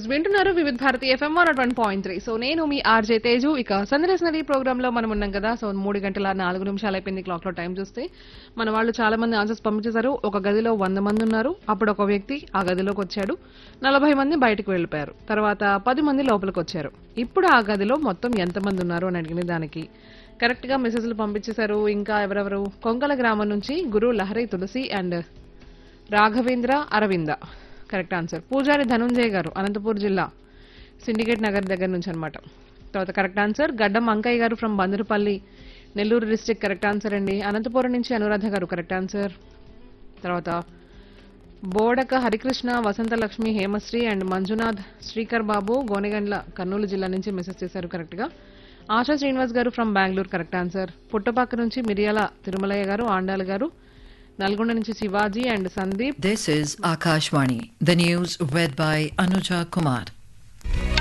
Yes వింటున్నారు Vividh Bharati FM one one point three so నేను మీ ఆర్జే తేజు ఇక సందర్శన నది ప్రోగ్రామ్ లో మనం ఉన్నాం కదా సో మూడు గంటల నాలుగు నిమిషాలు అయిపోయింది క్లాక్ లో టైం చూస్తే మన వాళ్ళు చాలా మంది ఆన్సర్స్ పంపించేశారు ఒక గదిలో వంద మంది ఉన్నారు అప్పుడు ఒక వ్యక్తి ఆ గదిలోకి వచ్చాడు నలభై మంది బయటకు వెళ్ళిపోయారు తర్వాత పది మంది లోపలికి వచ్చారు ఇప్పుడు ఆ గదిలో మొత్తం ఎంత మంది ఉన్నారు అని అడిగిన దానికి కరెక్ట్ గా మెసేజ్లు పంపించేశారు ఇంకా ఎవరెవరు కొంకల గ్రామం నుంచి Guru Lahari Tulasi and Raghavendra Aravinda correct answer Pujari Dhanunjay గారు అనంతపూర్ జిల్లా సిండికేట్ నగర్ దగ్గర నుంచి అనమాట తర్వాత correct answer Gaddam Ankaiah garu from Bandarupalli Nellore district correct answer అండి అనంతపురం నుంచి అనురాధ గారు కరెక్ట్ ఆన్సర్ తర్వాత బోడక హరికృష్ణ వసంతలక్ష్మి హేమశ్రీ అండ్ మంజునాథ్ శ్రీకర్ బాబు గోనెగండ్ల కర్నూలు జిల్లా నుంచి మెసేజ్ చేశారు కరెక్ట్ గా Asha Srinivas garu from Bengaluru correct answer Puttapaka నుంచి మిరియాల తిరుమలయ్య గారు ఆండాల్ గారు నల్గొండ నుంచి Shivaji and Sandeep This is Akashvani. The news read by Anuja Kumar.